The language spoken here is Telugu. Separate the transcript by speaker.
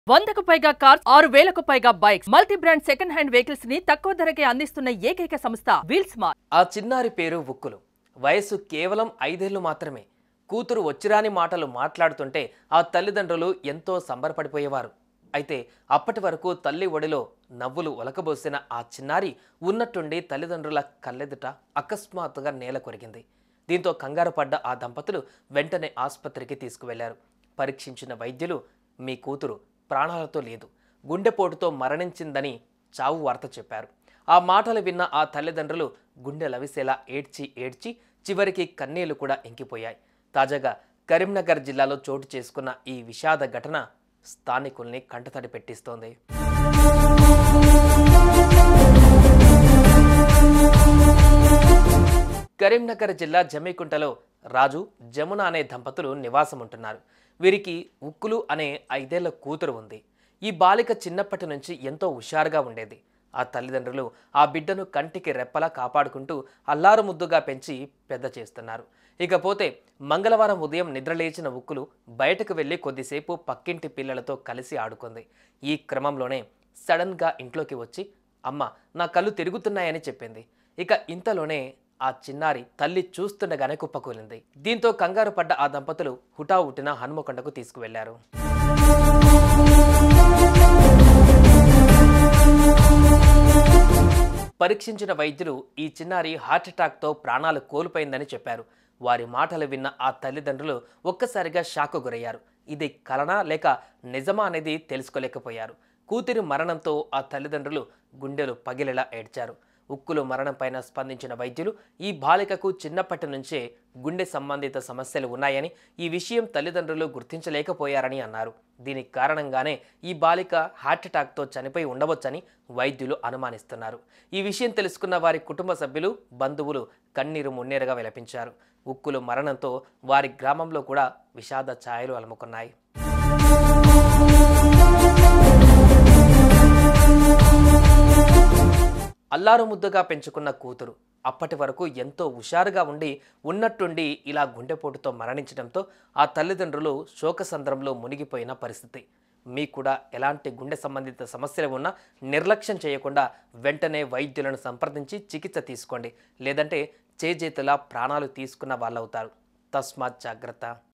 Speaker 1: వందకు పైగా కార్స్ ఆరు వేలకు పైగా bikes multi brand second hand vehicles ని తక్కువ ధరకే అందిస్తున్న ఏకైక సంస్థ వీల్ స్మార్ట్
Speaker 2: ఆ చిన్నారి పేరు ఉక్కులు వయస్సు కేవలం ఐదేళ్లు మాత్రమే కూతురు వచ్చిరాని మాటలు మాట్లాడుతుంటే ఆ తల్లిదండ్రులు ఎంతో సంబరపడిపోయేవారు అయితే అప్పటి వరకు తల్లి ఒడిలో నవ్వులు ఒలకబోసిన ఆ చిన్నారి ఉన్నట్టుండి తల్లిదండ్రుల కళ్ళెదుట అకస్మాత్తుగా నేల కొరిగింది దీంతో కంగారు పడ్డ ఆ దంపతులు వెంటనే ఆసుపత్రికి తీసుకువెళ్లారు పరీక్షించిన వైద్యులు మీ కూతురు ప్రాణాలతో లేదు గుండెపోటుతో మరణించిందని చావు వార్త చెప్పారు ఆ మాటలు విన్న ఆ తల్లిదండ్రులు గుండె లవిసేలా ఏడ్చి ఏడ్చి చివరికి కన్నీళ్లు కూడా ఇంకిపోయాయి తాజాగా కరీంనగర్ జిల్లాలో చోటు చేసుకున్న ఈ విషాద ఘటన స్థానికుల్ని కంటతడి పెట్టిస్తోంది కరీంనగర్ జిల్లా జమ్మికుంటలో రాజు జమున అనే దంపతులు నివాసం ఉంటున్నారు వీరికి ఉక్కులు అనే ఐదేళ్ల కూతురు ఉంది ఈ బాలిక చిన్నప్పటి నుంచి ఎంతో హుషారుగా ఉండేది ఆ తల్లిదండ్రులు ఆ బిడ్డను కంటికి రెప్పలా కాపాడుకుంటూ అల్లారు ముద్దుగా పెంచి పెద్ద చేస్తున్నారు ఇకపోతే మంగళవారం ఉదయం నిద్రలేచిన ఉక్కులు బయటకు వెళ్ళి కొద్దిసేపు పక్కింటి పిల్లలతో కలిసి ఆడుకుంది ఈ క్రమంలోనే సడన్గా ఇంట్లోకి వచ్చి అమ్మ నా కళ్ళు తిరుగుతున్నాయని చెప్పింది ఇక ఇంతలోనే ఆ చిన్నారి తల్లి చూస్తుండగానే కుప్పకూలింది దీంతో కంగారు పడ్డ ఆ దంపతులు హుటాహుటిన హనుమకొండకు తీసుకువెళ్లారు పరీక్షించిన వైద్యులు ఈ చిన్నారి హార్ట్అటాక్తో ప్రాణాలు కోల్పోయిందని చెప్పారు వారి మాటలు విన్న ఆ తల్లిదండ్రులు ఒక్కసారిగా షాకు గురయ్యారు ఇది కలనా లేక నిజమా అనేది తెలుసుకోలేకపోయారు కూతురి మరణంతో ఆ తల్లిదండ్రులు గుండెలు పగిలేలా ఏడ్చారు ఉక్కులు మరణంపైన స్పందించిన వైద్యులు ఈ బాలికకు చిన్నప్పటి నుంచే గుండె సంబంధిత సమస్యలు ఉన్నాయని ఈ విషయం తల్లిదండ్రులు గుర్తించలేకపోయారని అన్నారు దీనికి కారణంగానే ఈ బాలిక హార్ట్అటాక్తో చనిపోయి ఉండవచ్చని వైద్యులు అనుమానిస్తున్నారు ఈ విషయం తెలుసుకున్న వారి కుటుంబ సభ్యులు బంధువులు కన్నీరు మున్నేరుగా విలపించారు ఉక్కులు మరణంతో వారి గ్రామంలో కూడా విషాద ఛాయలు అలుముకున్నాయి అల్లారు ముద్దుగా పెంచుకున్న కూతురు అప్పటి వరకు ఎంతో హుషారుగా ఉండి ఉన్నట్టుండి ఇలా గుండెపోటుతో మరణించడంతో ఆ తల్లిదండ్రులు శోకసంద్రంలో మునిగిపోయిన పరిస్థితి మీకు కూడా ఎలాంటి గుండె సంబంధిత సమస్యలు ఉన్నా నిర్లక్ష్యం చేయకుండా వెంటనే వైద్యులను సంప్రదించి చికిత్స తీసుకోండి లేదంటే చేజేతులా ప్రాణాలు తీసుకున్న వాళ్ళవుతారు తస్మాత్ జాగ్రత్త